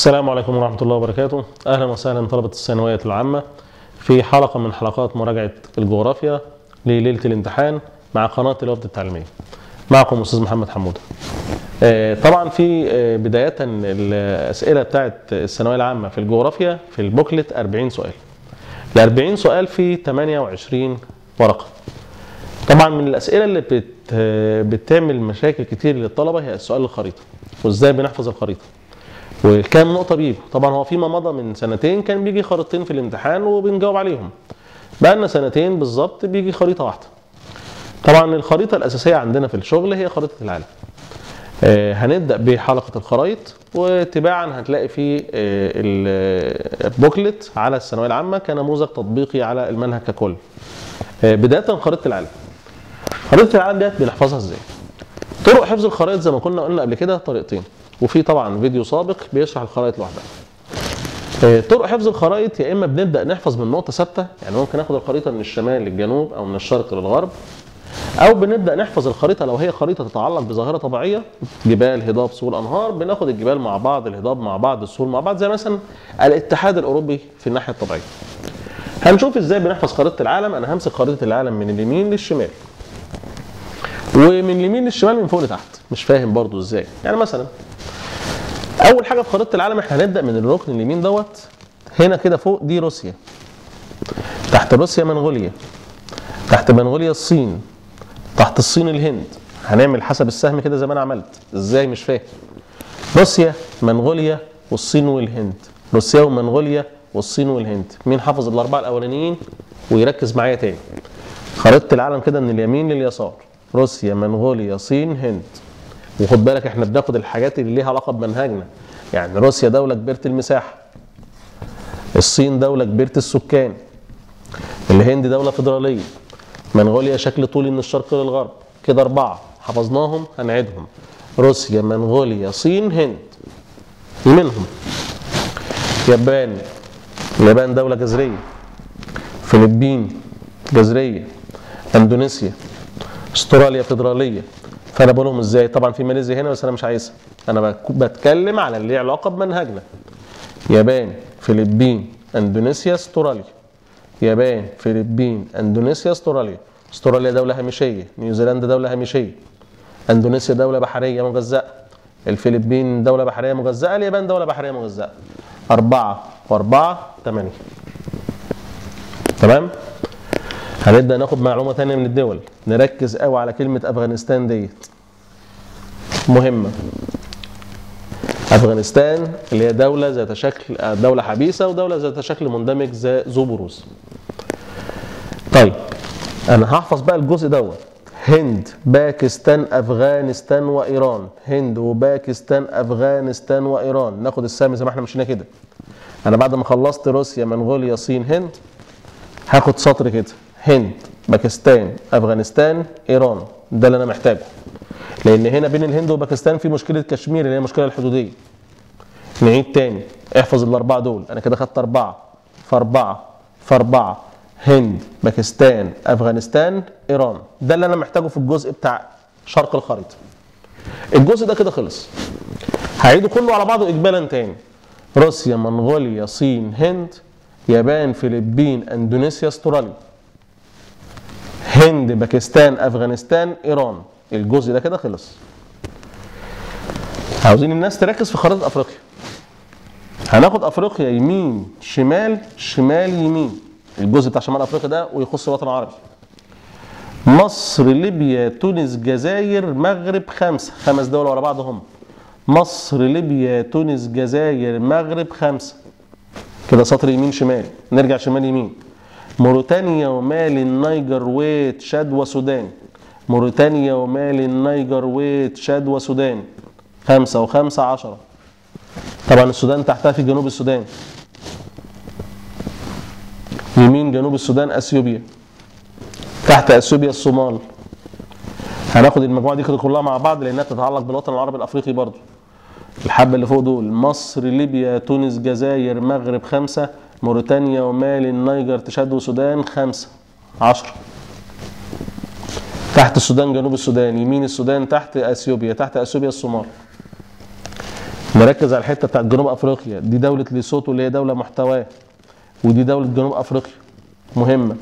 السلام عليكم ورحمة الله وبركاته أهلا وسهلا طلبة الثانوية العامة في حلقة من حلقات مراجعة الجغرافيا لليلة الامتحان مع قناة الوفد التعليمية معكم أستاذ محمد حمودة آه، طبعا في آه، بداية الأسئلة بتاعت الثانوية العامة في الجغرافيا في البوكلت 40 سؤال ال 40 سؤال في 28 ورقة طبعا من الأسئلة اللي بت بتعمل مشاكل كتير للطلبة هي السؤال الخريطة وإزاي بنحفظ الخريطة وكام نقطة بيجوا طبعا هو فيما مضى من سنتين كان بيجي خريطتين في الامتحان وبنجاوب عليهم بقى لنا سنتين بالظبط بيجي خريطة واحدة طبعا الخريطة الأساسية عندنا في الشغل هي خريطة العالم آه، هنبدأ بحلقة الخرايط وتباعا هتلاقي في آه، ال- البوكلت على الثانوية العامة كنموذج تطبيقي على المنهج ككل آه، بداية خريطة العالم خريطة العالم ديت بنحفظها ازاي طرق حفظ الخرائط زي ما كنا قلنا قبل كده طريقتين وفي طبعا فيديو سابق بيشرح الخرائط لوحدها آه، طرق حفظ الخرائط يا اما بنبدا نحفظ من نقطه ثابته يعني ممكن اخد الخريطه من الشمال للجنوب او من الشرق للغرب او بنبدا نحفظ الخريطه لو هي خريطه تتعلق بظاهره طبيعيه جبال هضاب سهول انهار بناخد الجبال مع بعض الهضاب مع بعض السهول مع بعض زي مثلا الاتحاد الاوروبي في الناحيه الطبيعيه هنشوف ازاي بنحفظ خريطه العالم انا همسك خريطه العالم من اليمين للشمال ومن اليمين للشمال من فوق لتحت مش فاهم برضو ازاي يعني مثلا اول حاجه في خريطه العالم احنا هنبدا من الركن اليمين دوت هنا كده فوق دي روسيا تحت روسيا منغوليا تحت منغوليا الصين تحت الصين الهند هنعمل حسب السهم كده زي ما انا عملت ازاي مش فاهم روسيا منغوليا والصين والهند روسيا ومنغوليا والصين والهند مين حافظ الاربعه الاولانيين ويركز معايا تاني خريطه العالم كده من اليمين لليسار روسيا منغوليا صين هند وخد بالك احنا بناخد الحاجات اللي ليها علاقه بمنهجنا يعني روسيا دوله كبيره المساحه الصين دوله كبيره السكان الهند دوله فيدراليه منغوليا شكل طولي من الشرق للغرب كده اربعه حفظناهم هنعيدهم روسيا منغوليا صين هند منهم يابان اليابان دوله جزريه فلبين جزريه اندونيسيا استراليا فيدراليه فانا بقولهم ازاي طبعا في ماليزيا هنا بس انا مش عايزها انا بك- بتكلم على اللي ليه علاقه بمنهجنا يابان فلبين اندونيسيا استراليا يابان فلبين اندونيسيا استراليا استراليا دوله هامشيه نيوزيلندا دوله هامشيه اندونيسيا دوله بحريه مجزاه الفلبين دوله بحريه مجزاه اليابان دوله بحريه مجزاه أربعة وأربعة ثمانية تمام هنبدا ناخد معلومه تانية من الدول نركز قوي على كلمه افغانستان ديت مهمه افغانستان اللي هي دوله ذات شكل دوله حبيسه ودوله ذات شكل مندمج ذا- ذو بروز طيب انا هحفظ بقى الجزء دوت هند باكستان افغانستان وايران هند وباكستان افغانستان وايران ناخد السهم زي ما احنا مشينا كده انا بعد ما خلصت روسيا منغوليا الصين هند هاخد سطر كده هند باكستان افغانستان ايران ده اللي انا محتاجه لان هنا بين الهند وباكستان في مشكله كشمير اللي هي المشكله الحدوديه نعيد تاني احفظ الاربعه دول انا كده خدت اربعه فاربعه فاربعه هند باكستان افغانستان ايران ده اللي انا محتاجه في الجزء بتاع شرق الخريطه الجزء ده كده خلص هعيده كله على بعضه اجمالا تاني روسيا منغوليا صين هند يابان فلبين اندونيسيا استراليا هند باكستان افغانستان ايران الجزء ده كده خلص عاوزين الناس تركز في خريطه افريقيا هناخد افريقيا يمين شمال شمال يمين الجزء بتاع شمال افريقيا ده ويخص الوطن العربي مصر ليبيا تونس جزائر مغرب خمسه خمس دول ورا بعض هم مصر ليبيا تونس جزائر مغرب خمسه كده سطر يمين شمال نرجع شمال يمين موريتانيا ومالي النيجر وتشاد وسودان موريتانيا ومالي النيجر وتشاد وسودان خمسة وخمسة عشرة طبعا السودان تحتها في جنوب السودان يمين جنوب السودان اثيوبيا تحت اثيوبيا الصومال هناخد المجموعه دي كده كلها مع بعض لانها تتعلق بالوطن العربي الافريقي برضه الحبه اللي فوق دول مصر ليبيا تونس جزائر مغرب خمسه موريتانيا ومالي النيجر تشاد وسودان خمسه عشرة تحت السودان جنوب السودان يمين السودان تحت اثيوبيا تحت اثيوبيا الصومال نركز على الحته بتاعت جنوب افريقيا دي دوله ليسوتو اللي هي دوله محتواه ودي دوله جنوب افريقيا مهمه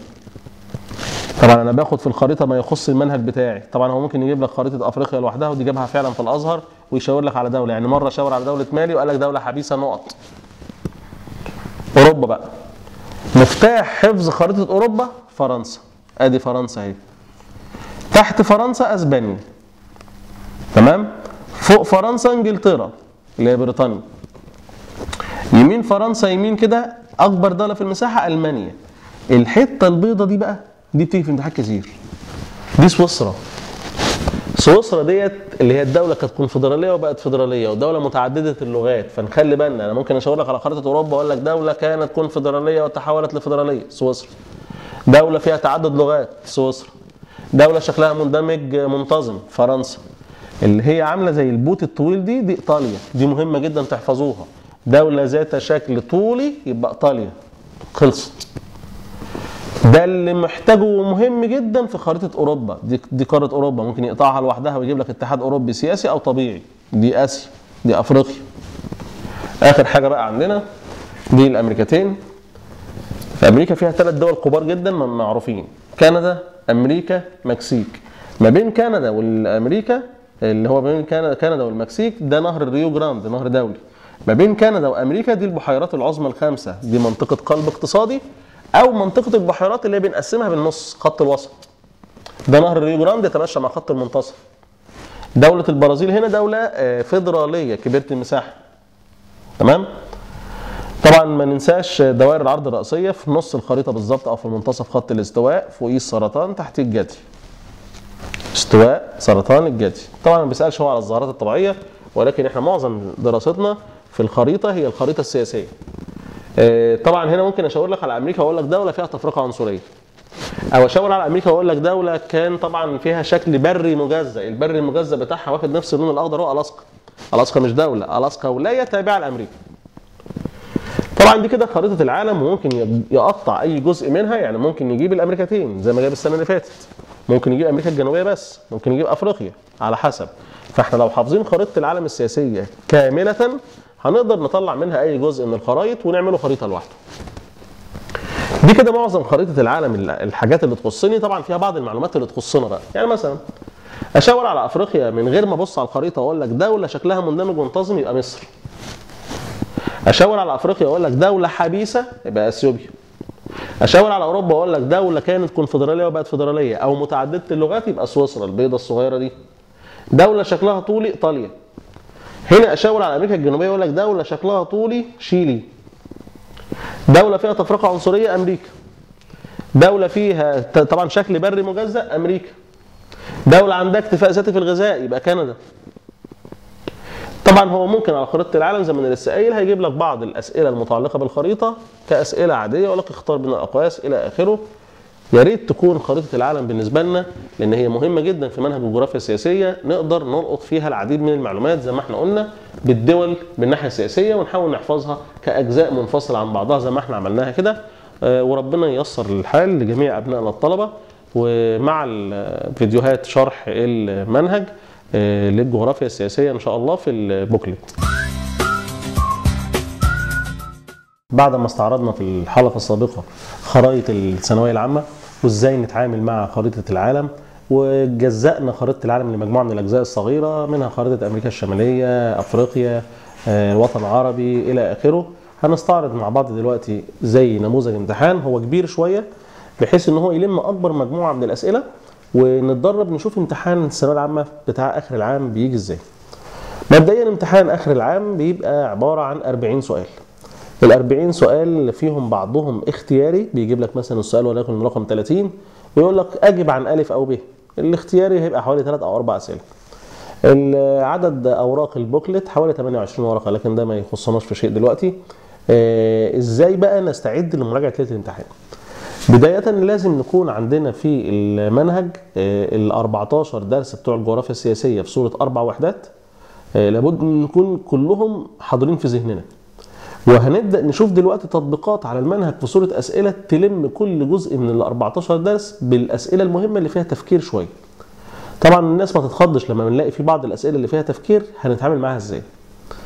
طبعا انا باخد في الخريطه ما يخص المنهج بتاعي طبعا هو ممكن يجيب لك خريطه افريقيا لوحدها ودي جابها فعلا في الازهر ويشاور لك على دوله يعني مره شاور على دوله مالي وقال لك دوله حبيسه نقط اوروبا بقى مفتاح حفظ خريطه اوروبا فرنسا ادي فرنسا اهي تحت فرنسا اسبانيا تمام فوق فرنسا انجلترا اللي هي بريطانيا يمين فرنسا يمين كده اكبر دوله في المساحه المانيا الحته البيضه دي بقى دي بتيجي في امتحان كتير دي سويسرا سويسرا ديت اللي هي الدوله كانت كونفدراليه وبقت فدراليه ودوله متعدده اللغات فنخلي بالنا انا ممكن اشاور لك على خريطه اوروبا واقول لك دوله كانت كونفدراليه وتحولت لفدراليه سويسرا دوله فيها تعدد لغات سويسرا دوله شكلها مندمج منتظم فرنسا اللي هي عامله زي البوت الطويل دي دي ايطاليا دي مهمه جدا تحفظوها دوله ذات شكل طولي يبقى ايطاليا خلصت ده اللي محتاجه مهم جدا في خريطه اوروبا دي دي قاره اوروبا ممكن يقطعها لوحدها ويجيب لك اتحاد اوروبي سياسي او طبيعي دي اسيا دي افريقيا اخر حاجه بقى عندنا دي الامريكتين في امريكا فيها ثلاث دول كبار جدا معروفين كندا امريكا مكسيك ما بين كندا والامريكا اللي هو ما بين كندا كندا والمكسيك ده نهر الريو جراند نهر دولي ما بين كندا وامريكا دي البحيرات العظمى الخمسه دي منطقه قلب اقتصادي او منطقه البحيرات اللي بنقسمها بالنص خط الوسط ده نهر الريو جراند يتمشى مع خط المنتصف دولة البرازيل هنا دولة فيدرالية كبيرة المساحة تمام طبعا ما ننساش دوائر العرض الرئيسية في نص الخريطة بالظبط او في منتصف خط الاستواء فوقيه السرطان تحتيه الجدي استواء سرطان الجدي طبعا ما بيسالش هو على الظاهرات الطبيعيه ولكن احنا معظم دراستنا في الخريطه هي الخريطه السياسيه طبعا هنا ممكن اشاور لك على امريكا واقول لك دوله فيها تفرقه عنصريه او اشاور على امريكا واقول لك دوله كان طبعا فيها شكل بري مجزأ البري المجزأ بتاعها واخد نفس اللون الاخضر هو الاسكا الاسكا مش دوله الاسكا ولايه تابعه لامريكا طبعا دي كده خريطه العالم وممكن يقطع اي جزء منها يعني ممكن يجيب الامريكتين زي ما جاب السنه اللي فاتت ممكن يجيب امريكا الجنوبيه بس ممكن يجيب افريقيا على حسب فاحنا لو حافظين خريطه العالم السياسيه كامله هنقدر نطلع منها اي جزء من الخرائط ونعمله خريطه لوحده دي كده معظم خريطه العالم الحاجات اللي تخصني طبعا فيها بعض المعلومات اللي تخصنا بقى يعني مثلا اشاور على افريقيا من غير ما ابص على الخريطه واقول لك دوله شكلها مندمج منتظم يبقى مصر اشاور على افريقيا واقول لك دوله حبيسه يبقى اثيوبيا اشاور على اوروبا واقول لك دوله كانت كونفدراليه وبقت فدراليه او متعدده اللغات يبقى سويسرا البيضه الصغيره دي دوله شكلها طولي ايطاليا هنا اشاور على امريكا الجنوبيه واقول لك دوله شكلها طولي شيلي دوله فيها تفرقه عنصريه امريكا دوله فيها طبعا شكل بري مجزأ امريكا دوله عندها اكتفاء ذاتي في الغذاء يبقى كندا طبعا هو ممكن على خريطه العالم زي ما انا لسه قايل هيجيب لك بعض الاسئله المتعلقه بالخريطه كاسئله عاديه يقول لك اختار بين الاقواس الى اخره يا ريت تكون خريطه العالم بالنسبه لنا لان هي مهمه جدا في منهج الجغرافيا السياسيه نقدر نلقط فيها العديد من المعلومات زي ما احنا قلنا بالدول بالناحيه السياسيه ونحاول نحفظها كاجزاء منفصله عن بعضها زي ما احنا عملناها كده وربنا ييسر الحال لجميع ابنائنا الطلبه ومع الفيديوهات شرح المنهج للجغرافيا السياسيه ان شاء الله في البوكلت بعد ما استعرضنا في الحلقه السابقه خرائط الثانويه العامه وازاي نتعامل مع خريطه العالم وجزأنا خريطه العالم لمجموعه من الاجزاء الصغيره منها خريطه امريكا الشماليه افريقيا الوطن العربي الى اخره هنستعرض مع بعض دلوقتي زي نموذج امتحان هو كبير شويه بحيث ان هو يلم اكبر مجموعه من الاسئله ونتدرب نشوف امتحان الثانويه العامه بتاع اخر العام بيجي ازاي مبدئيا امتحان اخر العام بيبقى عباره عن 40 سؤال ال 40 سؤال فيهم بعضهم اختياري بيجيب لك مثلا السؤال وليكن من رقم 30 ويقول لك اجب عن الف او ب الاختياري هيبقى حوالي 3 او 4 اسئله عدد اوراق البوكلت حوالي 28 ورقه لكن ده ما يخصناش في شيء دلوقتي آه ازاي بقى نستعد لمراجعه ليله الامتحان بداية لازم نكون عندنا في المنهج ال 14 درس بتوع الجغرافيا السياسية في صورة أربع وحدات لابد ان نكون كلهم حاضرين في ذهننا. وهنبدا نشوف دلوقتي تطبيقات على المنهج في صوره اسئله تلم كل جزء من ال 14 درس بالاسئله المهمه اللي فيها تفكير شويه. طبعا الناس ما تتخضش لما بنلاقي في بعض الاسئله اللي فيها تفكير هنتعامل معاها ازاي.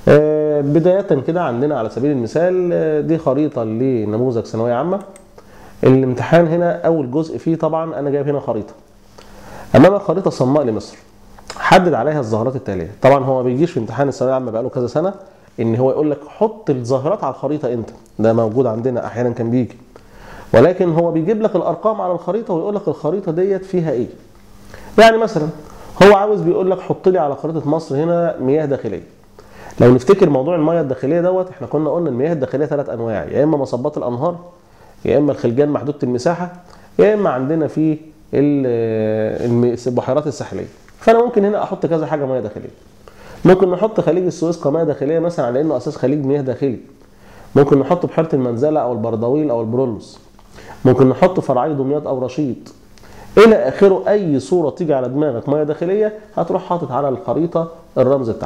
آه، بداية كده عندنا على سبيل المثال آه، دي خريطة لنموذج ثانوية عامة الامتحان هنا أول جزء فيه طبعا أنا جايب هنا خريطة أمامك خريطة صماء لمصر حدد عليها الظاهرات التالية طبعا هو ما بيجيش في امتحان الثانوية العامة بقاله كذا سنة إن هو يقول لك حط الظاهرات على الخريطة أنت ده موجود عندنا أحيانا كان بيجي ولكن هو بيجيب لك الأرقام على الخريطة ويقول لك الخريطة ديت فيها إيه يعني مثلا هو عاوز بيقول لك حط لي على خريطة مصر هنا مياه داخلية لو نفتكر موضوع المياه الداخليه دوت احنا كنا قلنا المياه الداخليه ثلاث انواع يا اما مصبات الانهار يا اما الخلجان محدوده المساحه يا اما عندنا في ال- الم- البحيرات الساحليه فانا ممكن هنا احط كذا حاجه مياه داخليه ممكن نحط خليج السويس كمياه داخليه مثلا على انه اساس خليج مياه داخلي ممكن نحط بحيره المنزله او البردويل او البرولوس ممكن نحط فرعي دمياط او رشيد الى اخره اي صوره تيجي على دماغك مياه داخليه هتروح حاطط على الخريطه الرمز بتاعها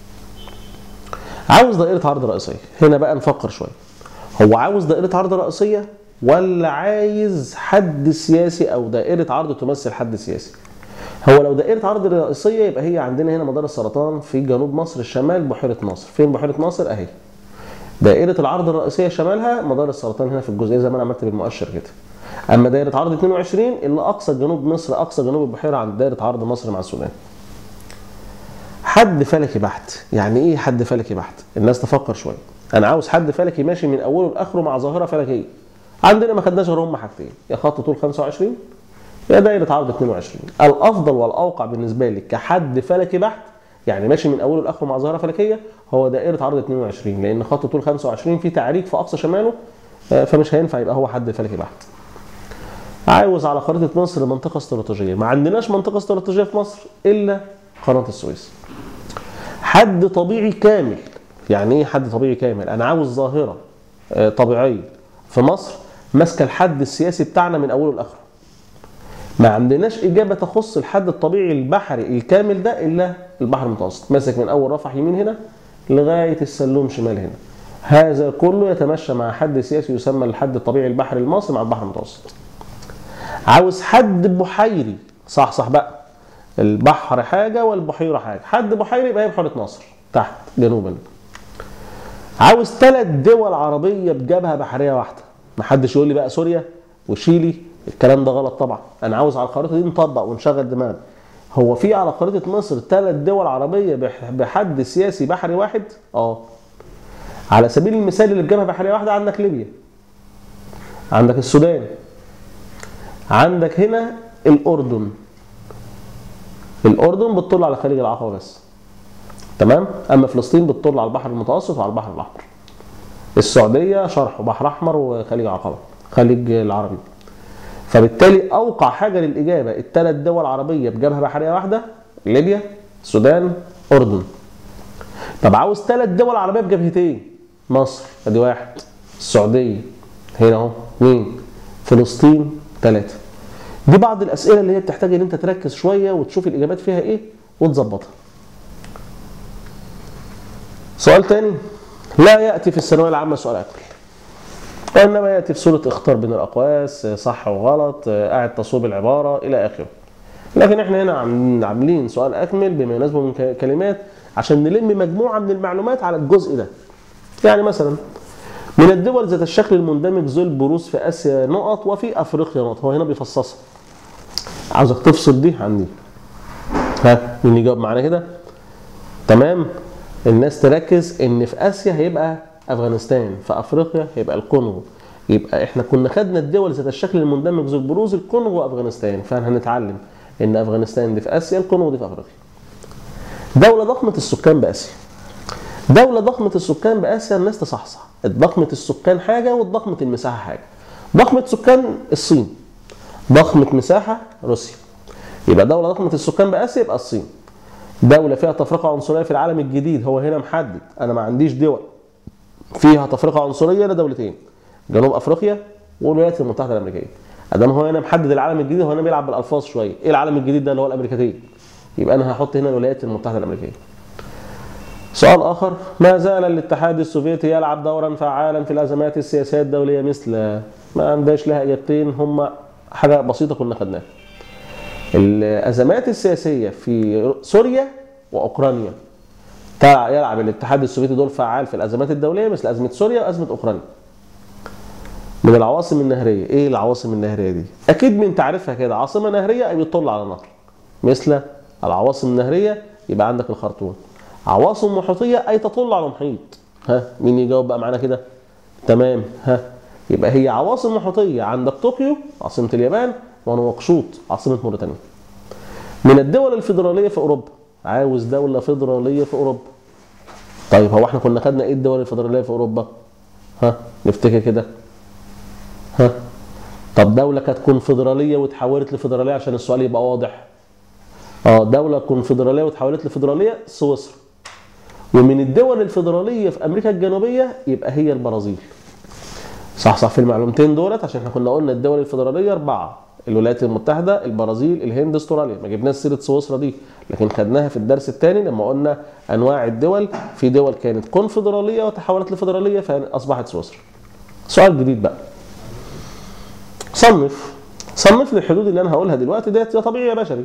عاوز دائرة عرض رئيسية هنا بقى نفكر شوية هو عاوز دائرة عرض رئيسية ولا عايز حد سياسي أو دائرة عرض تمثل حد سياسي هو لو دائرة عرض رئيسية يبقى هي عندنا هنا مدار السرطان في جنوب مصر الشمال بحيرة ناصر فين بحيرة ناصر أهي دائرة العرض الرئيسية شمالها مدار السرطان هنا في الجزئية زي ما أنا عملت بالمؤشر كده أما دائرة عرض 22 اللي أقصى جنوب مصر أقصى جنوب البحيرة عند دائرة عرض مصر مع السودان حد فلكي بحت يعني ايه حد فلكي بحت الناس تفكر شويه انا عاوز حد فلكي ماشي من اوله لاخره مع ظاهره فلكيه عندنا ما خدناش غير هم حاجتين يا خط طول 25 يا دايره عرض 22 الافضل والاوقع بالنسبه لي كحد فلكي بحت يعني ماشي من اوله لاخره مع ظاهره فلكيه هو دائره عرض 22 لان خط طول 25 فيه تعريج في اقصى شماله آه، فمش هينفع يبقى هو حد فلكي بحت عاوز على خريطه مصر منطقه استراتيجيه ما عندناش منطقه استراتيجيه في مصر الا قناه السويس حد طبيعي كامل يعني ايه حد طبيعي كامل انا عاوز ظاهره آه، طبيعيه في مصر ماسكه الحد السياسي بتاعنا من اوله لاخره ما عندناش اجابه تخص الحد الطبيعي البحري الكامل ده الا البحر المتوسط ماسك من اول رفح يمين هنا لغايه السلوم شمال هنا هذا كله يتمشى مع حد سياسي يسمى الحد الطبيعي البحري المصري مع البحر المتوسط عاوز حد بحيري صح صح بقى البحر حاجه والبحيره حاجه حد بحيري يبقى هي بحيره ناصر تحت جنوبا عاوز ثلاث دول عربيه بجبهه بحريه واحده محدش يقول لي بقى سوريا وشيلي الكلام ده غلط طبعا انا عاوز على الخريطه دي نطبق ونشغل دماغنا هو في على خريطه مصر ثلاث دول عربيه بح- بحد سياسي بحري واحد اه على سبيل المثال اللي بجبهه بحريه واحده عندك ليبيا عندك السودان عندك هنا الاردن الاردن بتطل على خليج العقبه بس تمام اما فلسطين بتطل على البحر المتوسط وعلى البحر الاحمر السعوديه شرح بحر احمر وخليج العقبه خليج العربي فبالتالي اوقع حاجه للاجابه الثلاث دول عربيه بجبهه بحريه واحده ليبيا السودان اردن طب عاوز ثلاث دول عربيه بجبهتين مصر ادي واحد السعوديه هنا اهو اثنين فلسطين ثلاثه دي بعض الاسئله اللي هي بتحتاج ان انت تركز شويه وتشوف الاجابات فيها ايه وتظبطها سؤال تاني لا ياتي في الثانويه العامه سؤال اكمل وانما ياتي في صوره اختار بين الاقواس صح وغلط قاعد تصويب العباره الى اخره لكن احنا هنا عم- عاملين سؤال اكمل بما يناسبه من ك- كلمات عشان نلم مجموعه من المعلومات على الجزء ده يعني مثلا من الدول ذات الشكل المندمج ذو البروز في اسيا نقط وفي افريقيا نقط هو هنا بيفصصها عاوزك تفصل دي عن دي ها مين يجاوب معانا كده تمام الناس تركز ان في اسيا هيبقى افغانستان في افريقيا هيبقى الكونغو يبقى احنا كنا خدنا الدول ذات الشكل المندمج ذو البروز الكونغو وافغانستان فهنتعلم ان افغانستان دي في اسيا الكونغو دي في افريقيا دولة ضخمة السكان باسيا دولة ضخمة السكان باسيا الناس تصحصح ضخمة السكان حاجة وضخمة المساحة حاجة ضخمة سكان الصين ضخمة مساحة روسيا يبقى دولة ضخمة السكان باسيا يبقى الصين دولة فيها تفرقة عنصرية في العالم الجديد هو هنا محدد أنا ما عنديش دول فيها تفرقة عنصرية لدولتين جنوب أفريقيا والولايات المتحدة الأمريكية أدام هو هنا محدد العالم الجديد هو هنا بيلعب بالألفاظ شوية إيه العالم الجديد ده اللي هو الأمريكتين يبقى أنا هحط هنا الولايات المتحدة الأمريكية سؤال آخر ما زال الاتحاد السوفيتي يلعب دورا فعالا في الأزمات السياسية الدولية مثل ما عندهاش لها إجابتين هم حاجة بسيطة كنا خدناها الازمات السياسيه في سوريا واوكرانيا تلع- يلعب الاتحاد السوفيتي دور فعال في الازمات الدوليه مثل ازمه سوريا وازمه اوكرانيا من العواصم النهريه ايه العواصم النهريه دي اكيد من تعرفها كده عاصمه نهريه اي بتطل على نهر مثل العواصم النهريه يبقى عندك الخرطوم عواصم محيطيه اي تطل على محيط ها مين يجاوب بقى معانا كده تمام ها يبقى هي عواصم محيطيه عندك طوكيو عاصمه اليابان ونواكشوط عاصمه موريتانيا من الدول الفيدراليه في اوروبا عاوز دوله فيدراليه في اوروبا طيب هو احنا كنا خدنا ايه الدول الفيدراليه في اوروبا ها نفتكر كده ها طب دوله كانت كونفدراليه وتحولت لفيدراليه عشان السؤال يبقى واضح اه دوله كونفدراليه وتحولت لفيدراليه سويسرا ومن الدول الفيدراليه في امريكا الجنوبيه يبقى هي البرازيل صح صح في المعلومتين دولت عشان احنا كنا قلنا الدول الفيدراليه اربعه الولايات المتحده البرازيل الهند استراليا ما جبناش سيره سويسرا دي لكن خدناها في الدرس الثاني لما قلنا انواع الدول في دول كانت كونفدراليه وتحولت لفيدراليه فاصبحت سويسرا سؤال جديد بقى صنف صنف لي الحدود اللي انا هقولها دلوقتي ديت يا طبيعي يا بشري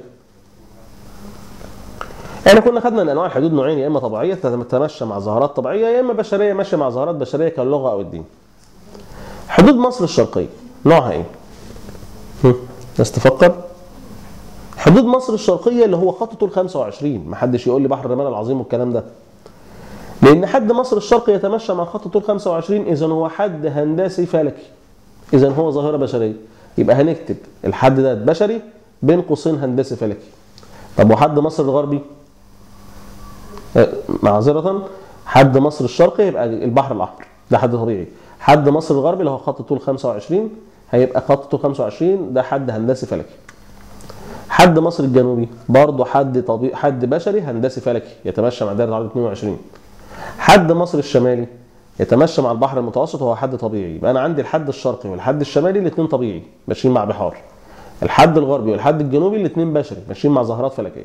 احنا كنا خدنا ان انواع الحدود نوعين يا اما طبيعيه تتمشى مع ظاهرات طبيعيه يا اما بشريه ماشيه مع ظاهرات بشريه كاللغه او الدين حدود مصر الشرقيه نوعها ايه هم، ناس تفكر حدود مصر الشرقيه اللي هو خط طول 25 محدش يقول لي بحر الرمال العظيم والكلام ده لان حد مصر الشرقي يتمشى مع خط طول 25 اذا هو حد هندسي فلكي اذا هو ظاهره بشريه يبقى هنكتب الحد ده بشري بين قوسين هندسي فلكي طب وحد مصر الغربي آه، معذرة حد مصر الشرقي يبقى البحر الأحمر ده حد طبيعي حد مصر الغربي اللي هو خط طول 25 هيبقى خط طول 25 ده حد هندسي فلكي حد مصر الجنوبي برضه حد طبيعي حد بشري هندسي فلكي يتمشى مع دائرة عرض 22 حد مصر الشمالي يتمشى مع البحر المتوسط وهو حد طبيعي يبقى انا عندي الحد الشرقي والحد الشمالي الاثنين طبيعي ماشيين مع بحار الحد الغربي والحد الجنوبي الاثنين بشري ماشيين مع ظاهرات فلكيه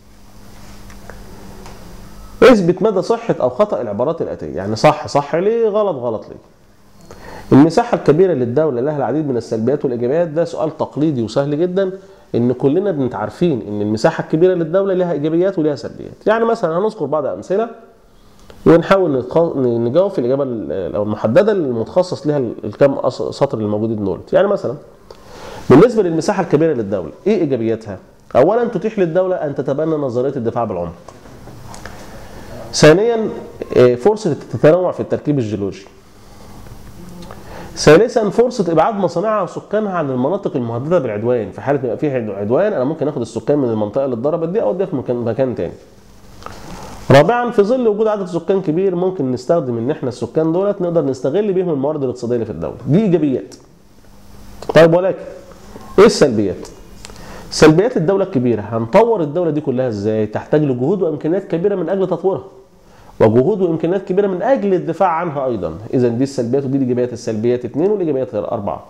اثبت مدى صحة أو خطأ العبارات الآتية، يعني صح صح ليه؟ غلط غلط ليه؟ المساحة الكبيرة للدولة لها العديد من السلبيات والإيجابيات ده سؤال تقليدي وسهل جدا إن كلنا بنتعرفين إن المساحة الكبيرة للدولة لها إيجابيات ولها سلبيات، يعني مثلا هنذكر بعض أمثلة ونحاول نتخ- نجاوب في الإجابة ال- أو المحددة المتخصص لها الكام أص- سطر الموجودين دول، يعني مثلا بالنسبة للمساحة الكبيرة للدولة، إيه إيجابياتها؟ أولا تتيح للدولة أن تتبنى نظرية الدفاع بالعمق. ثانيا آه، فرصة التنوع في التركيب الجيولوجي ثالثا فرصة إبعاد مصانعها وسكانها عن المناطق المهددة بالعدوان في حالة ما يبقى في عدوان أنا ممكن آخد السكان من المنطقة اللي اتضربت دي أوديها في مكان, مكان تاني رابعا في ظل وجود عدد سكان كبير ممكن نستخدم ان احنا السكان دولت نقدر نستغل بيهم الموارد الاقتصاديه اللي في الدوله دي ايجابيات طيب ولكن ايه السلبيات سلبيات الدولة الكبيرة هنطور الدولة دي كلها ازاي؟ تحتاج لجهود وامكانيات كبيرة من اجل تطويرها. وجهود وامكانيات كبيرة من اجل الدفاع عنها ايضا، اذا دي السلبيات ودي الايجابيات، السلبيات اثنين والايجابيات اربعة.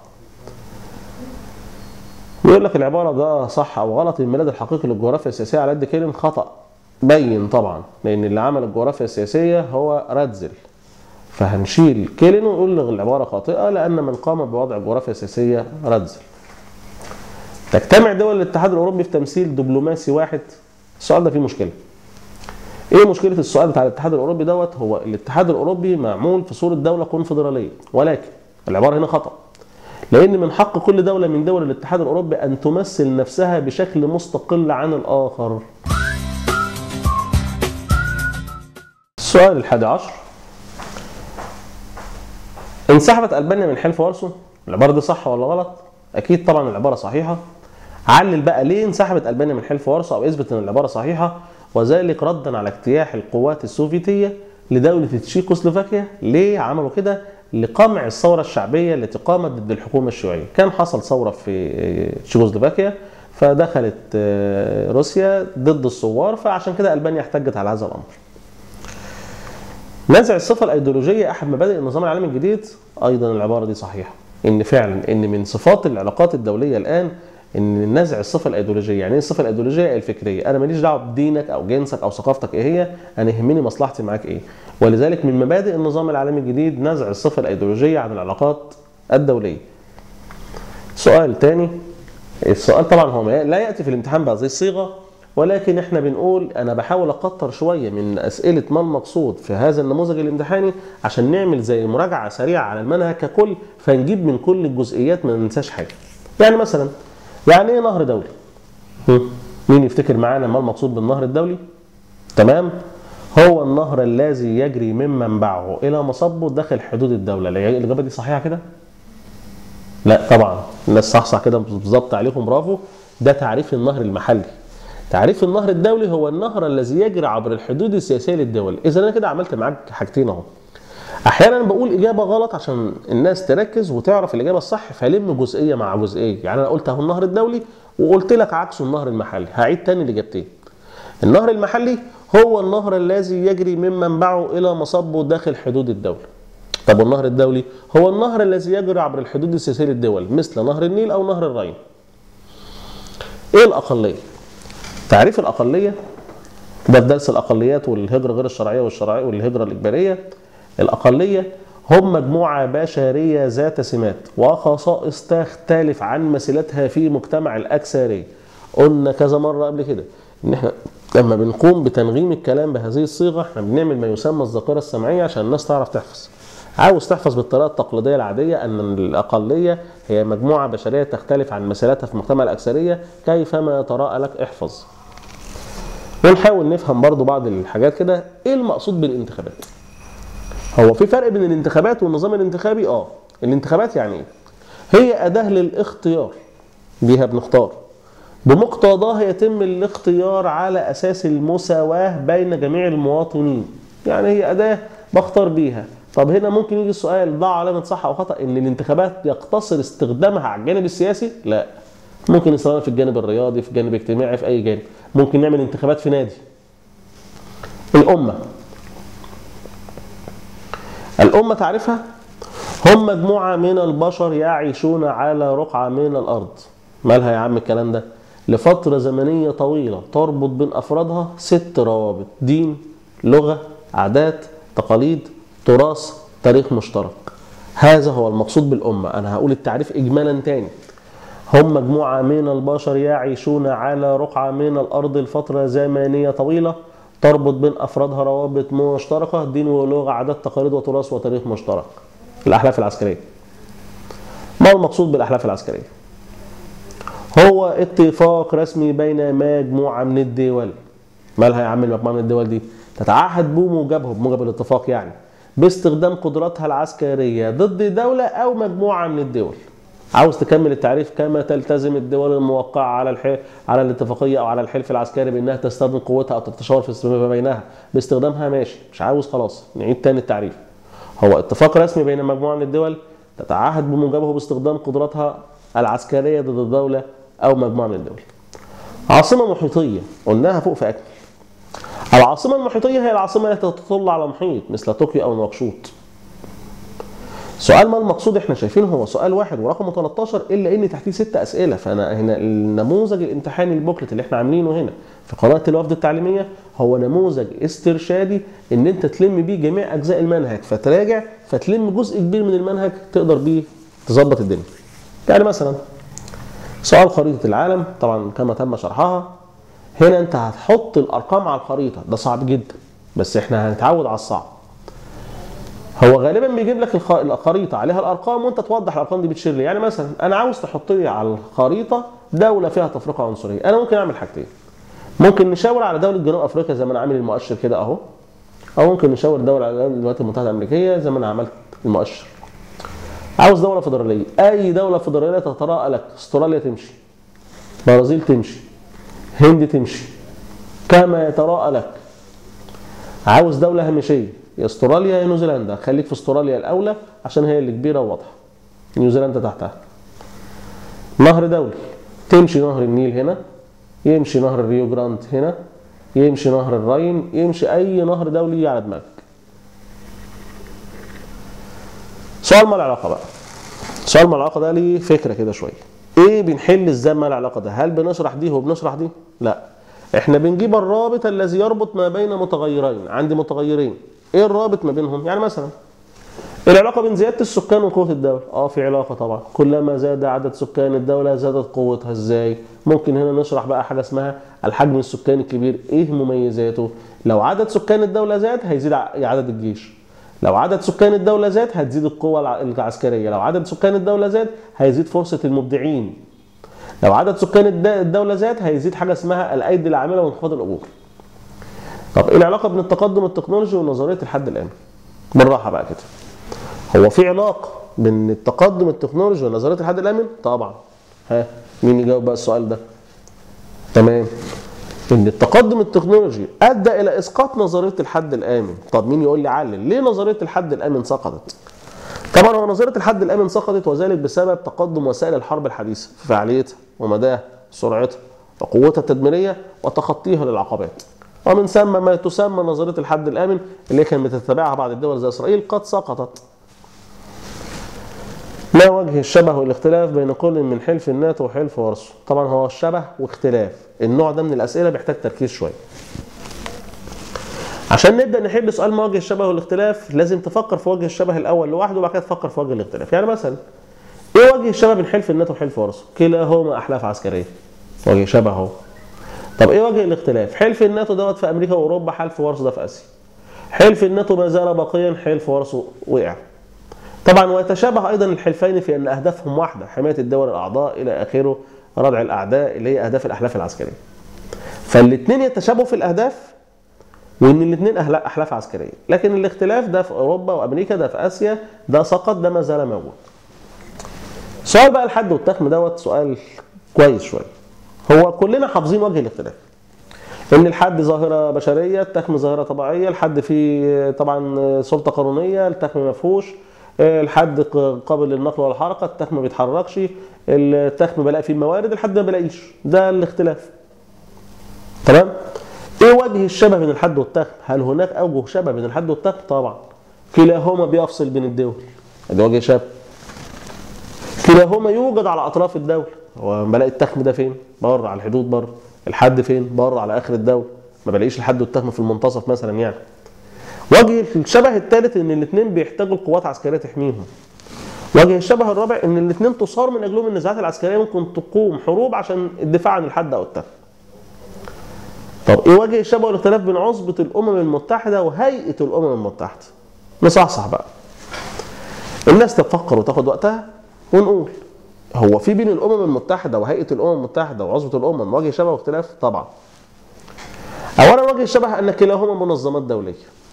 يقول لك العبارة ده صح او غلط الميلاد الحقيقي للجغرافيا السياسية على قد كلمة خطأ. بين طبعا لان اللي عمل الجغرافيا السياسية هو راتزل. فهنشيل كيلين ونقول العبارة خاطئة لأن من قام بوضع الجغرافيا السياسية راتزل. تجتمع دول الاتحاد الاوروبي في تمثيل دبلوماسي واحد السؤال ده فيه مشكله ايه مشكله السؤال بتاع الاتحاد الاوروبي دوت هو الاتحاد الاوروبي معمول في صوره دوله كونفدراليه ولكن العباره هنا خطا لان من حق كل دوله من دول الاتحاد الاوروبي ان تمثل نفسها بشكل مستقل عن الاخر السؤال الحادي عشر انسحبت البانيا من حلف وارسو العباره دي صح ولا غلط اكيد طبعا العباره صحيحه علل بقى ليه انسحبت البانيا من حلف وارسو او اثبت ان العباره صحيحه وذلك ردا على اجتياح القوات السوفيتيه لدوله تشيكوسلوفاكيا ليه عملوا كده لقمع الثوره الشعبيه التي قامت ضد الحكومه الشيوعيه كان حصل ثوره في تشيكوسلوفاكيا فدخلت روسيا ضد الثوار فعشان كده البانيا احتجت على هذا الامر نزع الصفه الايديولوجيه احد مبادئ النظام العالمي الجديد ايضا العباره دي صحيحه ان فعلا ان من صفات العلاقات الدوليه الان ان نزع الصفه الايديولوجيه يعني ايه الصفه الايديولوجيه الفكريه انا ماليش دعوه بدينك او جنسك او ثقافتك ايه هي انا يهمني مصلحتي معاك ايه ولذلك من مبادئ النظام العالمي الجديد نزع الصفه الايديولوجيه عن العلاقات الدوليه سؤال تاني السؤال طبعا هو لا ياتي في الامتحان بهذه الصيغه ولكن احنا بنقول انا بحاول اكتر شويه من اسئله ما المقصود في هذا النموذج الامتحاني عشان نعمل زي مراجعه سريعه على المنهج ككل فنجيب من كل الجزئيات ما ننساش حاجه يعني مثلا يعني ايه نهر دولي هم؟ مين يفتكر معانا ما المقصود بالنهر الدولي تمام هو النهر الذي يجري من منبعه الى مصبه داخل حدود الدوله الاجابه دي صحيحه كده لا طبعا الناس صح صح كده بالظبط عليكم برافو ده تعريف النهر المحلي تعريف النهر الدولي هو النهر الذي يجري عبر الحدود السياسيه للدول اذا انا كده عملت معاك حاجتين اهو احيانا بقول اجابه غلط عشان الناس تركز وتعرف الاجابه الصح فلم جزئيه مع جزئيه يعني انا قلت اهو النهر الدولي وقلت لك عكسه النهر المحلي هعيد تاني الاجابتين النهر المحلي هو النهر الذي يجري من منبعه الى مصبه داخل حدود الدوله طب والنهر الدولي هو النهر الذي يجري عبر الحدود السياسيه للدول مثل نهر النيل او نهر الراين ايه الاقليه تعريف الاقليه ده في درس الاقليات والهجره غير الشرعيه والشرعيه والهجره الاجباريه الاقليه هم مجموعه بشريه ذات سمات وخصائص تختلف عن مثيلتها في مجتمع الاكثريه قلنا كذا مره قبل كده ان احنا لما بنقوم بتنغيم الكلام بهذه الصيغه احنا بنعمل ما يسمى الذاكره السمعيه عشان الناس تعرف تحفظ عاوز تحفظ بالطريقه التقليديه العاديه ان الاقليه هي مجموعه بشريه تختلف عن مثيلتها في مجتمع الاكثريه كيفما يتراءى لك احفظ ونحاول نفهم برضو بعض الحاجات كده ايه المقصود بالانتخابات هو في فرق بين الانتخابات والنظام الانتخابي اه الانتخابات يعني ايه هي اداه للاختيار بيها بنختار بمقتضاها يتم الاختيار على اساس المساواه بين جميع المواطنين يعني هي اداه بختار بيها طب هنا ممكن يجي السؤال ضع علامه صح او خطا ان الانتخابات يقتصر استخدامها على الجانب السياسي لا ممكن نستخدمها في الجانب الرياضي في الجانب الاجتماعي في اي جانب ممكن نعمل انتخابات في نادي الامه الامه تعرفها هم مجموعه من البشر يعيشون على رقعه من الارض مالها يا عم الكلام ده لفترة زمنية طويلة تربط بين أفرادها ست روابط دين لغة عادات تقاليد تراث تاريخ مشترك هذا هو المقصود بالأمة أنا هقول التعريف إجمالا تاني هم مجموعة من البشر يعيشون على رقعة من الأرض لفترة زمنية طويلة تربط بين أفرادها روابط مشتركة دين ولغة عادات تقاليد وتراث وتاريخ مشترك الأحلاف العسكرية ما المقصود بالأحلاف العسكرية؟ هو اتفاق رسمي بين مجموعة من الدول مالها يا عم المجموعة من الدول دي تتعهد بموجبه بموجب الاتفاق يعني باستخدام قدراتها العسكرية ضد دولة أو مجموعة من الدول عاوز تكمل التعريف كما تلتزم الدول الموقعة على الح... على الاتفاقية أو على الحلف العسكري بأنها تستخدم قوتها أو تتشاور في بينها باستخدامها ماشي مش عاوز خلاص نعيد تاني التعريف هو اتفاق رسمي بين مجموعة من الدول تتعهد بموجبه باستخدام قدراتها العسكرية ضد الدولة أو مجموعة من الدول. عاصمة محيطية قلناها فوق في أكمل. العاصمة المحيطية هي العاصمة التي تطل على محيط مثل طوكيو أو نواكشوط. سؤال ما المقصود احنا شايفينه هو سؤال واحد ورقمه 13 الا ان تحتيه ست اسئله فانا هنا النموذج الامتحاني البوكلت اللي احنا عاملينه هنا في قناه الوفد التعليميه هو نموذج استرشادي ان انت تلم بيه جميع اجزاء المنهج فتراجع فتلم جزء كبير من المنهج تقدر بيه تظبط الدنيا. يعني مثلا سؤال خريطة العالم طبعا كما تم شرحها هنا انت هتحط الارقام على الخريطة ده صعب جدا بس احنا هنتعود على الصعب هو غالبا بيجيب لك الخريطة عليها الارقام وانت توضح الارقام دي بتشير لي يعني مثلا انا عاوز تحط لي على الخريطة دولة فيها تفرقة عنصرية انا ممكن اعمل حاجتين ممكن نشاور على دولة جنوب افريقيا زي ما انا عامل المؤشر كده اهو او ممكن نشاور دولة على الولايات المتحدة الامريكية زي ما انا عملت المؤشر عاوز دولة فدرالية أي دولة فدرالية تتراءى لك استراليا تمشي برازيل تمشي هند تمشي كما يتراءى لك عاوز دولة هامشية يا استراليا يا نيوزيلندا خليك في استراليا الأولى عشان هي اللي كبيرة وواضحة نيوزيلندا تحتها نهر دولي تمشي نهر النيل هنا يمشي نهر الريو جراند هنا يمشي نهر الراين يمشي أي نهر دولي على دماغك سؤال ما العلاقه بقى سؤال ما العلاقه ده ليه فكره كده شويه ايه بنحل ازاي ما العلاقه ده هل بنشرح دي وبنشرح دي لا احنا بنجيب الرابط الذي يربط ما بين متغيرين عندي متغيرين ايه الرابط ما بينهم يعني مثلا العلاقه بين زياده السكان وقوه الدوله اه في علاقه طبعا كلما زاد عدد سكان الدوله زادت قوتها ازاي ممكن هنا نشرح بقى حاجه اسمها الحجم السكاني الكبير ايه مميزاته لو عدد سكان الدوله زاد هيزيد ع- عدد الجيش لو عدد سكان الدولة زاد هتزيد القوة الع- العسكرية لو عدد سكان الدولة زاد هيزيد فرصة المبدعين لو عدد سكان الد- الدولة زاد هيزيد حاجة اسمها الأيدي العاملة وانخفاض الأجور طب ايه العلاقة بين التقدم التكنولوجي ونظرية الحد الآمن بالراحة بقى كده هو في علاقة بين التقدم التكنولوجي ونظرية الحد الآمن طبعا ها مين يجاوب بقى السؤال ده تمام ان التقدم التكنولوجي ادى الى اسقاط نظريه الحد الامن طب مين يقول لي علل ليه نظريه الحد الامن سقطت طبعا هو نظريه الحد الامن سقطت وذلك بسبب تقدم وسائل الحرب الحديثه في فعاليتها ومداها سرعتها وقوتها التدميريه وتخطيها للعقبات ومن ثم ما تسمى نظريه الحد الامن اللي كانت بتتبعها بعض الدول زي اسرائيل قد سقطت ما وجه الشبه والاختلاف بين كل من حلف الناتو وحلف وارسو طبعا هو الشبه واختلاف النوع ده من الاسئله بيحتاج تركيز شويه عشان نبدا نحل سؤال ما وجه الشبه والاختلاف لازم تفكر في وجه الشبه الاول لوحده وبعد كده تفكر في وجه الاختلاف يعني مثلا ايه وجه الشبه بين حلف الناتو وحلف وارسو كلاهما احلاف عسكريه وجه شبه اهو طب ايه وجه الاختلاف حلف الناتو دوت في امريكا واوروبا حلف وارسو ده في اسيا حلف الناتو ما زال باقيا حلف وارسو وقع طبعا ويتشابه ايضا الحلفين في ان اهدافهم واحده حمايه الدول الاعضاء الى اخره ردع الاعداء اللي هي اهداف الاحلاف العسكريه فالاثنين يتشابهوا في الاهداف وان الاثنين احلاف عسكريه لكن الاختلاف ده في اوروبا وامريكا ده في اسيا ده سقط ده ما زال موجود سؤال بقى الحد والتخم دوت سؤال كويس شويه هو كلنا حافظين وجه الاختلاف ان الحد ظاهره بشريه التخم ظاهره طبيعيه الحد فيه طبعا سلطه قانونيه التخم ما فيهوش الحد قابل للنقل والحركه التخم ما بيتحركش التخم بلاقي فيه موارد الحد ما بلاقيش ده الاختلاف تمام ايه وجه الشبه بين الحد والتخم هل هناك اوجه شبه بين الحد والتخم طبعا كلاهما بيفصل بين الدول ادي وجه شبه كلاهما يوجد على اطراف الدوله هو بلاقي التخم ده فين بره على الحدود بره الحد فين بره على اخر الدوله ما بلاقيش الحد والتخم في المنتصف مثلا يعني وجه الشبه الثالث ان الاثنين بيحتاجوا قوات عسكريه تحميهم وجه الشبه الرابع ان الاثنين تصار من اجلهم النزاعات العسكريه ممكن تقوم حروب عشان الدفاع عن الحد او التخم طب ايه وجه الشبه والاختلاف بين عصبه الامم المتحده وهيئه الامم المتحده نصحصح بقى الناس تفكر وتاخد وقتها ونقول هو في بين الامم المتحده وهيئه الامم المتحده وعصبه الامم وجه شبه واختلاف طبعا اولا وجه الشبه ان كلاهما منظمات دوليه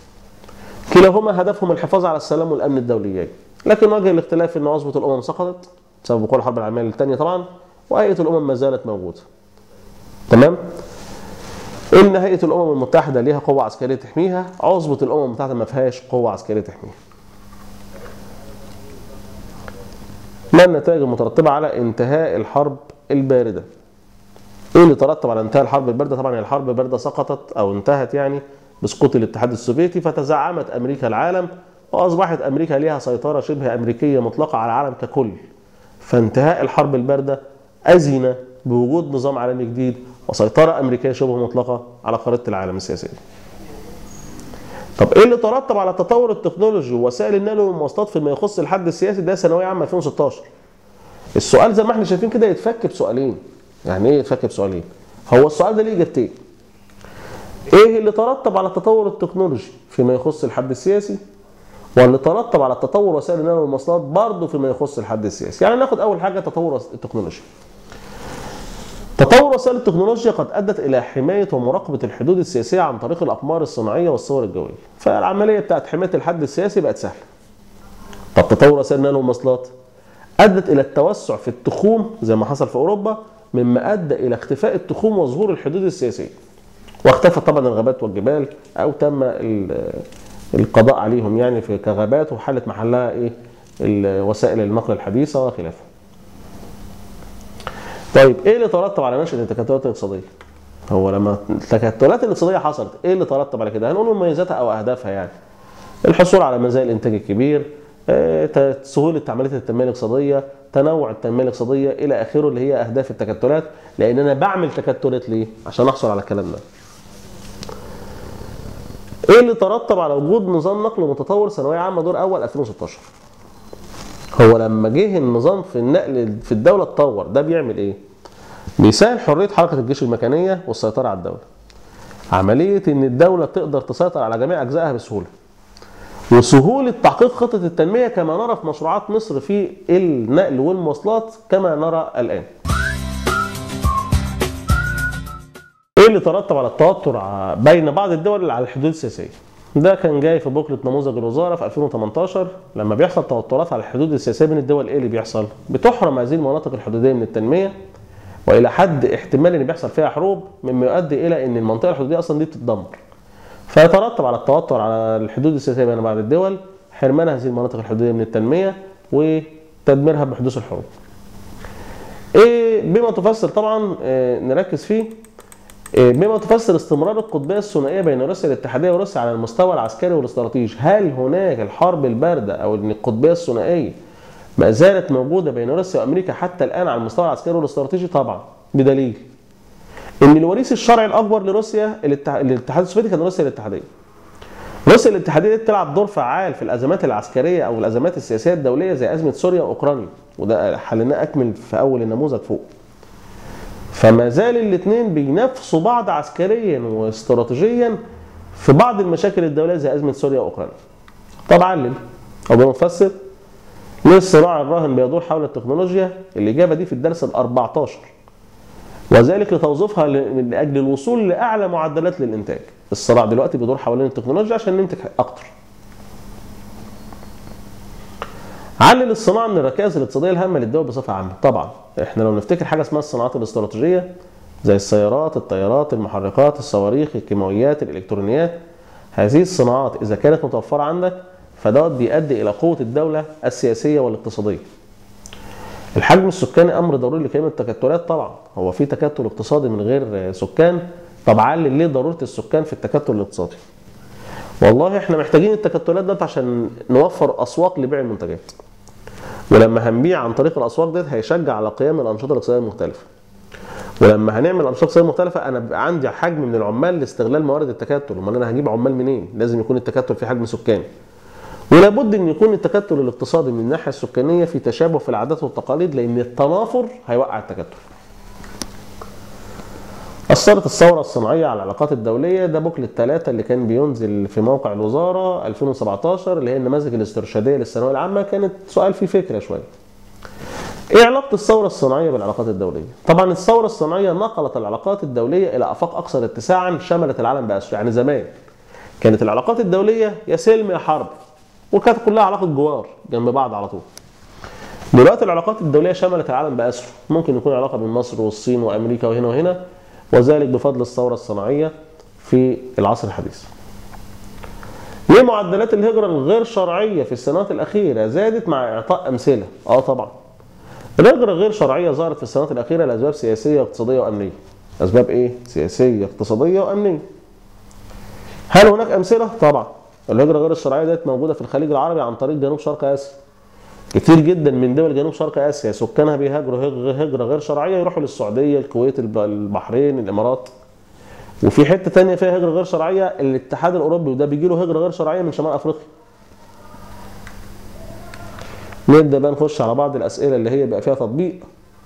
كلاهما هدفهم الحفاظ على السلام والامن الدوليين لكن وجه الاختلاف ان عصبه الامم سقطت بسبب وقوع الحرب العالميه الثانيه طبعا وهيئه الامم ما زالت موجوده تمام ان هيئه الامم المتحده ليها قوه عسكريه تحميها عصبه الامم المتحده ما فيهاش قوه عسكريه تحميها ما النتائج المترتبه على انتهاء الحرب البارده ايه اللي ترتب على انتهاء الحرب البارده طبعا الحرب البارده سقطت او انتهت يعني بسقوط الاتحاد السوفيتي فتزعمت امريكا العالم واصبحت امريكا لها سيطره شبه امريكيه مطلقه على العالم ككل فانتهاء الحرب البارده اذن بوجود نظام عالمي جديد وسيطره امريكيه شبه مطلقه على خريطه العالم السياسيه طب ايه اللي ترتب على تطور التكنولوجي ووسائل النقل والمواصلات فيما يخص الحد السياسي ده ثانويه عامه 2016 السؤال زي ما احنا شايفين كده يتفك بسؤالين يعني ايه يتفك بسؤالين هو السؤال ده ليه اجابتين ايه اللي ترتب على التطور التكنولوجي فيما يخص الحد السياسي واللي ترتب على التطور وسائل النقل والمواصلات برضه فيما يخص الحد السياسي يعني ناخد اول حاجه تطور التكنولوجيا تطور وسائل التكنولوجيا قد ادت الى حمايه ومراقبه الحدود السياسيه عن طريق الاقمار الصناعيه والصور الجويه فالعمليه بتاعت حمايه الحد السياسي بقت سهله طب تطور وسائل النقل والمواصلات ادت الى التوسع في التخوم زي ما حصل في اوروبا مما ادى الى اختفاء التخوم وظهور الحدود السياسيه واختفت طبعا الغابات والجبال او تم القضاء عليهم يعني في كغابات وحلت محلها ايه وسائل النقل الحديثه وخلافه طيب ايه اللي ترتب على نشأة التكتلات الاقتصادية؟ هو لما التكتلات الاقتصادية حصلت ايه اللي ترتب على كده؟ هنقول مميزاتها او اهدافها يعني. الحصول على مزايا الانتاج الكبير، آه، سهولة عملية التنمية الاقتصادية، تنوع التنمية الاقتصادية الى اخره اللي هي اهداف التكتلات، لان انا بعمل تكتلات ليه؟ عشان احصل على الكلام ده. ايه اللي ترتب على وجود نظام نقل متطور ثانويه عامه دور اول 2016 هو لما جه النظام في النقل في الدوله اتطور ده بيعمل ايه بيسهل حريه حركه الجيش المكانيه والسيطره على الدوله عمليه ان الدوله تقدر تسيطر على جميع اجزائها بسهوله وسهوله تحقيق خطه التنميه كما نرى في مشروعات مصر في النقل والمواصلات كما نرى الان ايه اللي ترتب على التوتر ع- بين بعض الدول على الحدود السياسيه ده كان جاي في بوكلة نموذج الوزارة في 2018 لما بيحصل توترات على الحدود السياسية بين الدول ايه اللي بيحصل؟ بتحرم هذه المناطق الحدودية من التنمية والى حد احتمال ان بيحصل فيها حروب مما يؤدي الى ان المنطقة الحدودية اصلا دي تتدمر. فيترتب على التوتر على الحدود السياسية بين بعض الدول حرمان هذه المناطق الحدودية من التنمية وتدميرها بحدوث الحروب. ايه بما تفسر طبعا آه، نركز فيه إيه، بما تفسر استمرار القطبيه الثنائيه بين روسيا الاتحاديه وروسيا على المستوى العسكري والاستراتيجي، هل هناك الحرب البارده او ان القطبيه الثنائيه ما زالت موجوده بين روسيا وامريكا حتى الان على المستوى العسكري والاستراتيجي؟ طبعا بدليل ان الوريث الشرعي الاكبر لروسيا الاتح- الاتحاد السوفيتي كان روسيا الاتحاديه. روسيا الاتحاديه دي بتلعب دور فعال في الازمات العسكريه او الازمات السياسيه الدوليه زي ازمه سوريا واوكرانيا وده حلناه اكمل في اول النموذج فوق. فما زال الاثنين بينافسوا بعض عسكريا واستراتيجيا في بعض المشاكل الدوليه زي ازمه سوريا واوكرانيا. طب علل او بنفسر ليه الصراع الراهن بيدور حول التكنولوجيا؟ الاجابه دي في الدرس ال 14 وذلك لتوظيفها ل- لاجل الوصول لاعلى معدلات للانتاج. الصراع دلوقتي بيدور حوالين التكنولوجيا عشان ننتج اكتر. علل الصناعه من الركائز الاقتصاديه الهامه للدول بصفه عامه طبعا احنا لو نفتكر حاجه اسمها الصناعات الاستراتيجيه زي السيارات الطيارات المحركات الصواريخ الكيماويات الالكترونيات هذه الصناعات اذا كانت متوفره عندك فدوت بيؤدي الى قوه الدوله السياسيه والاقتصاديه الحجم السكاني امر ضروري لكلمه التكتلات طبعا هو في تكتل اقتصادي من غير سكان طب علل ليه ضروره السكان في التكتل الاقتصادي والله احنا محتاجين التكتلات ديت عشان نوفر اسواق لبيع المنتجات ولما هنبيع عن طريق الاسواق ديت هيشجع على قيام الانشطه الاقتصاديه المختلفه ولما هنعمل انشطه اقتصاديه مختلفه انا بيبقى عندي حجم من العمال لاستغلال موارد التكتل امال انا هجيب عمال منين لازم يكون التكتل في حجم سكاني ولابد ان يكون التكتل الاقتصادي من الناحيه السكانيه في تشابه في العادات والتقاليد لان التنافر هيوقع التكتل أثرت الثورة الصناعية على العلاقات الدولية ده بوكلة الثلاثة اللي كان بينزل في موقع الوزارة 2017 اللي هي النماذج الاسترشادية للثانوية العامة كانت سؤال فيه فكرة شوية. ايه علاقة الثورة الصناعية بالعلاقات الدولية؟ طبعا الثورة الصناعية نقلت العلاقات الدولية إلى آفاق أكثر اتساعا شملت العالم بأسره، يعني زمان كانت العلاقات الدولية يا سلم يا حرب وكانت كلها علاقة جوار جنب بعض على طول. دلوقتي العلاقات الدولية شملت العالم بأسره، ممكن يكون علاقة بين مصر والصين وأمريكا وهنا وهنا وذلك بفضل الثورة الصناعية في العصر الحديث. ليه معدلات الهجرة الغير شرعية في السنوات الأخيرة زادت مع إعطاء أمثلة؟ آه طبعا. الهجرة غير شرعية ظهرت في السنوات الأخيرة لأسباب سياسية واقتصادية وأمنية. أسباب إيه؟ سياسية اقتصادية وأمنية. هل هناك أمثلة؟ طبعا. الهجرة غير الشرعية ديت موجودة في الخليج العربي عن طريق جنوب شرق آسيا. كتير جدا من دول جنوب شرق اسيا سكانها بيهاجروا هج- هجره غير شرعيه يروحوا للسعوديه الكويت الب- البحرين الامارات وفي حته تانية فيها هجره غير شرعيه الاتحاد الاوروبي وده بيجي له هجره غير شرعيه من شمال افريقيا نبدا بقى نخش على بعض الاسئله اللي هي بقى فيها تطبيق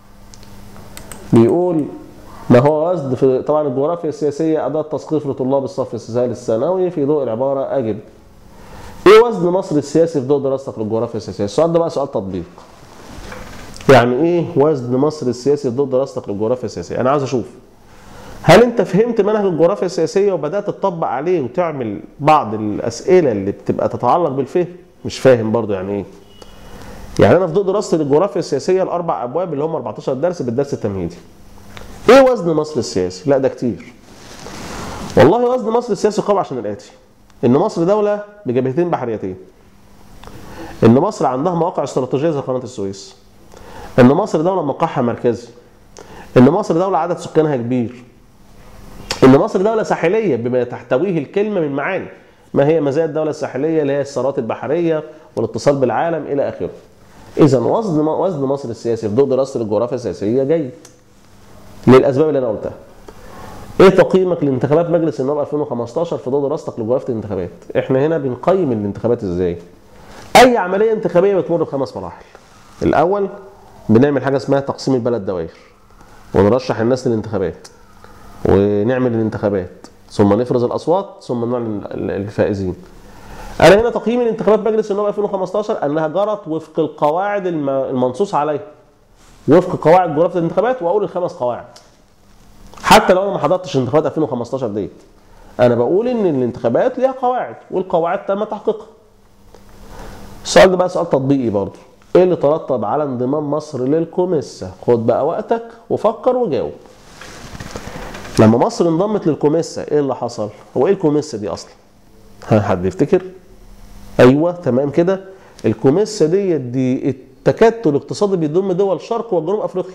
بيقول ما هو وزن في طبعا الجغرافيا السياسيه اداه تثقيف لطلاب الصف الثالث الثانوي في ضوء العباره اجب ايه وزن مصر السياسي في ضوء دراستك للجغرافيا السياسيه؟ السؤال ده بقى سؤال تطبيق. يعني ايه وزن مصر السياسي في ضوء دراستك للجغرافيا السياسيه؟ انا عاوز اشوف هل انت فهمت منهج الجغرافيا السياسيه وبدات تطبق عليه وتعمل بعض الاسئله اللي بتبقى تتعلق بالفهم؟ مش فاهم برضو يعني ايه؟ يعني انا في ضوء دراستي للجغرافيا السياسيه الاربع ابواب اللي هم 14 درس بالدرس التمهيدي. ايه وزن مصر السياسي؟ لا ده كتير. والله وزن مصر السياسي قوي عشان الاتي. ان مصر دوله بجبهتين بحريتين ان مصر عندها مواقع استراتيجيه زي قناه السويس ان مصر دوله موقعها مركزي ان مصر دوله عدد سكانها كبير ان مصر دوله ساحليه بما تحتويه الكلمه من معاني ما هي مزايا الدوله الساحليه اللي هي الثروات البحريه والاتصال بالعالم الى اخره اذا وزن وزن مصر السياسي في ضوء دراسه الجغرافيا السياسيه جيد للاسباب اللي انا قلتها ايه تقييمك لانتخابات مجلس النواب 2015 في ضوء دراستك لجغرافه الانتخابات؟ احنا هنا بنقيم الانتخابات ازاي؟ اي عمليه انتخابيه بتمر بخمس مراحل. الاول بنعمل حاجه اسمها تقسيم البلد دوائر ونرشح الناس للانتخابات ونعمل الانتخابات ثم نفرز الاصوات ثم نعلن الفائزين. انا هنا تقييم الانتخابات مجلس النواب 2015 انها جرت وفق القواعد الم- المنصوص عليها. وفق قواعد جغرافيه الانتخابات واقول الخمس قواعد. حتى لو انا ما حضرتش انتخابات 2015 ديت انا بقول ان الانتخابات ليها قواعد والقواعد تم تحقيقها السؤال ده بقى سؤال تطبيقي برضه ايه اللي ترتب على انضمام مصر للكوميسا خد بقى وقتك وفكر وجاوب لما مصر انضمت للكوميسا ايه اللي حصل هو ايه الكوميسا دي اصلا ها حد يفتكر ايوه تمام كده الكوميسا ديت دي التكتل الاقتصادي بيضم دول شرق وجنوب افريقيا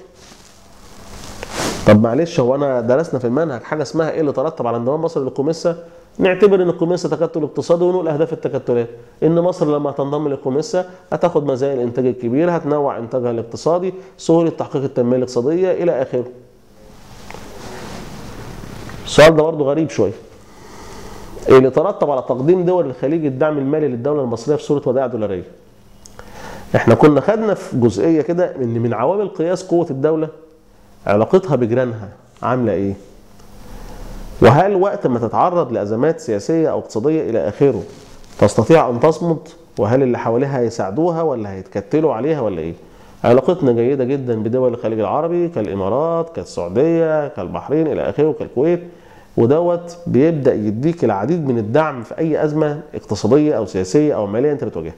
طب معلش هو انا درسنا في المنهج حاجه اسمها ايه اللي ترتب على انضمام مصر للكوميسا نعتبر ان الكوميسا تكتل اقتصادي ونقول اهداف التكتلات ان مصر لما تنضم للكوميسا هتاخد مزايا الانتاج الكبير هتنوع انتاجها الاقتصادي سهوله تحقيق التنميه الاقتصاديه الى اخره السؤال ده برضه غريب شويه إيه اللي ترتب على تقديم دول الخليج الدعم المالي للدوله المصريه في صوره ودائع دولاريه احنا كنا خدنا في جزئيه كده ان من عوامل قياس قوه الدوله علاقتها بجيرانها عامله ايه وهل وقت ما تتعرض لازمات سياسيه او اقتصاديه الى اخره تستطيع ان تصمد وهل اللي حواليها هيساعدوها ولا هيتكتلوا عليها ولا ايه علاقتنا جيدة جدا بدول الخليج العربي كالإمارات كالسعودية كالبحرين إلى آخره كالكويت ودوت بيبدأ يديك العديد من الدعم في أي أزمة اقتصادية أو سياسية أو مالية أنت بتواجهها.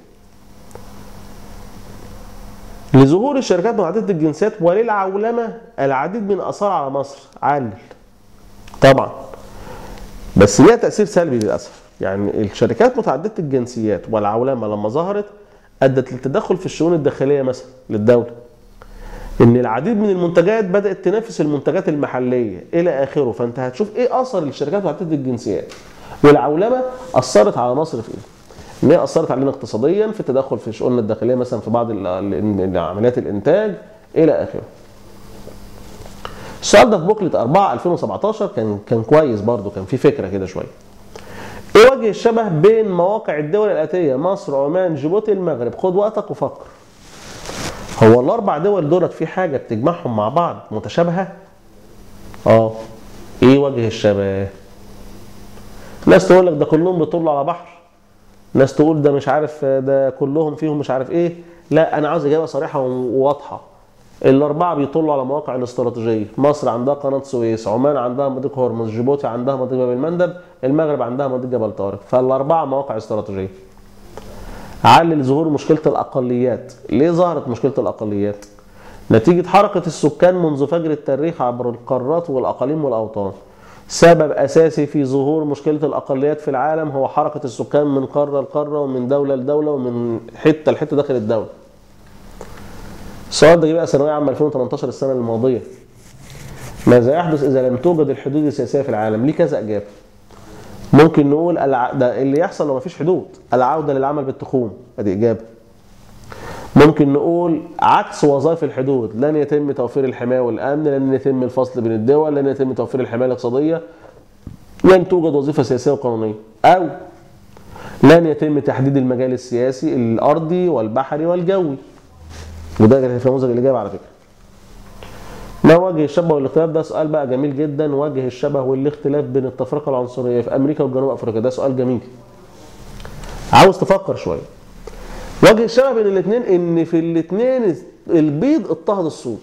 لظهور الشركات متعددة الجنسيات وللعولمة العديد من الآثار على مصر علل طبعا بس ليها تأثير سلبي للأسف يعني الشركات متعددة الجنسيات والعولمة لما ظهرت أدت للتدخل في الشؤون الداخلية مثلا للدولة ان العديد من المنتجات بدات تنافس المنتجات المحليه الى اخره فانت هتشوف ايه اثر الشركات متعدده الجنسيات والعولمه اثرت على مصر في ايه ان هي اثرت علينا اقتصاديا في التدخل في شؤوننا الداخليه مثلا في بعض ال- ال- عمليات الانتاج الى اخره السؤال ده في بوكلت 4 2017 كان كان كويس برضو كان في فكره كده شويه ايه وجه الشبه بين مواقع الدول الاتيه مصر عمان جيبوتي المغرب خد وقتك وفكر هو الاربع دول دولت في حاجه بتجمعهم مع بعض متشابهه اه ايه وجه الشبه ناس تقول لك ده كلهم بيطلوا على بحر ناس تقول ده مش عارف ده كلهم فيهم مش عارف ايه لا انا عاوز اجابه صريحه وواضحه الاربعه بيطلوا على مواقع الاستراتيجيه مصر عندها قناه سويس عمان عندها مضيق هرمز جيبوتي عندها مضيق باب المندب المغرب عندها مضيق جبل طارق فالاربعه مواقع استراتيجيه علل ظهور مشكله الاقليات ليه ظهرت مشكله الاقليات نتيجه حركه السكان منذ فجر التاريخ عبر القارات والاقاليم والاوطان سبب اساسي في ظهور مشكله الاقليات في العالم هو حركه السكان من قاره لقاره ومن دوله لدوله ومن حته لحته داخل الدوله السؤال ده جه بقى ثانويه عامه 2018 السنه الماضيه ماذا يحدث اذا لم توجد الحدود السياسيه في العالم ليه كذا اجابه ممكن نقول الع... ده اللي يحصل لو مفيش حدود العوده للعمل بالتخوم ادي اجابه ممكن نقول عكس وظائف الحدود لن يتم توفير الحمايه والامن لن يتم الفصل بين الدول لن يتم توفير الحمايه الاقتصاديه لن توجد وظيفه سياسيه وقانونيه او لن يتم تحديد المجال السياسي الارضي والبحري والجوي وده كان في نموذج الاجابه على فكره ما وجه الشبه والاختلاف ده سؤال بقى جميل جدا وجه الشبه والاختلاف بين التفرقه العنصريه في امريكا وجنوب افريقيا ده سؤال جميل عاوز تفكر شويه وجه الشبه بين الاثنين ان في الاثنين البيض اضطهد السود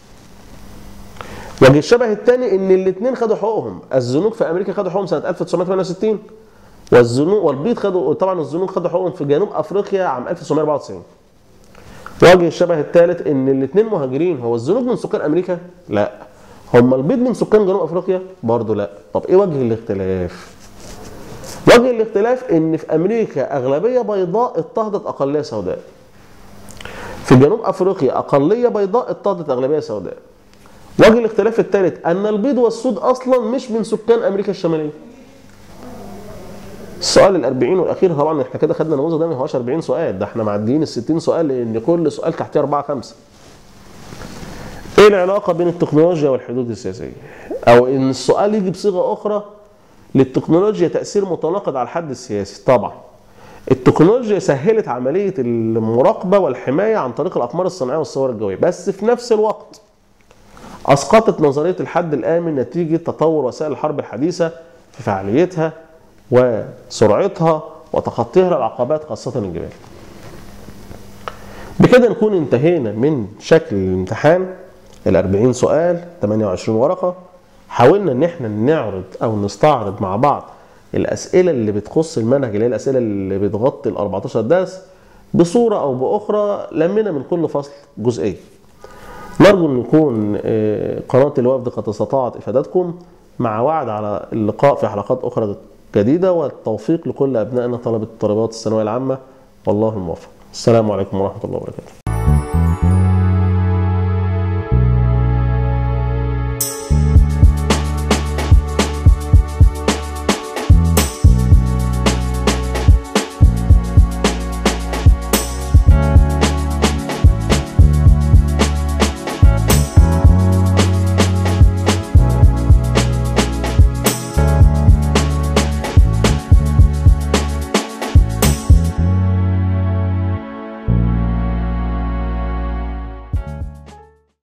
وجه الشبه الثاني ان الاثنين خدوا حقوقهم الزنوج في امريكا خدوا حقوقهم سنه 1968 والزنوج والبيض خدوا طبعا الزنوج خدوا حقوقهم في جنوب افريقيا عام 1994 وجه الشبه الثالث ان الاثنين مهاجرين هو الزنوج من سكان امريكا؟ لا هم البيض من سكان جنوب افريقيا؟ برضه لا طب ايه وجه الاختلاف؟ وجه الاختلاف ان في امريكا اغلبيه بيضاء اضطهدت اقليه سوداء في جنوب افريقيا اقليه بيضاء اضطهدت اغلبيه سوداء وجه الاختلاف الثالث ان البيض والسود اصلا مش من سكان امريكا الشماليه السؤال ال 40 والاخير طبعا احنا كده خدنا النموذج ده ما هوش 40 سؤال ده احنا معديين ال 60 سؤال لان كل سؤال تحتيه 4 5 ايه ايه العلاقه بين التكنولوجيا والحدود السياسيه او ان السؤال يجي بصيغه اخرى للتكنولوجيا تاثير متناقض على الحد السياسي طبعا التكنولوجيا سهلت عمليه المراقبه والحمايه عن طريق الاقمار الصناعيه والصور الجويه بس في نفس الوقت اسقطت نظريه الحد الامن نتيجه تطور وسائل الحرب الحديثه في فعاليتها وسرعتها وتخطيها للعقبات خاصه الجبال بكده نكون انتهينا من شكل الامتحان ال 40 سؤال 28 ورقه حاولنا ان احنا نعرض او نستعرض مع بعض الاسئله اللي بتخص المنهج اللي هي الاسئله اللي بتغطي ال 14 درس بصوره او باخرى لمنا من كل فصل جزئيه نرجو ان يكون آه، قناه الوفد قد استطاعت افادتكم مع وعد على اللقاء في حلقات اخرى جديده والتوفيق لكل ابنائنا طلبه طالبات الثانويه العامه والله الموفق السلام عليكم ورحمه الله وبركاته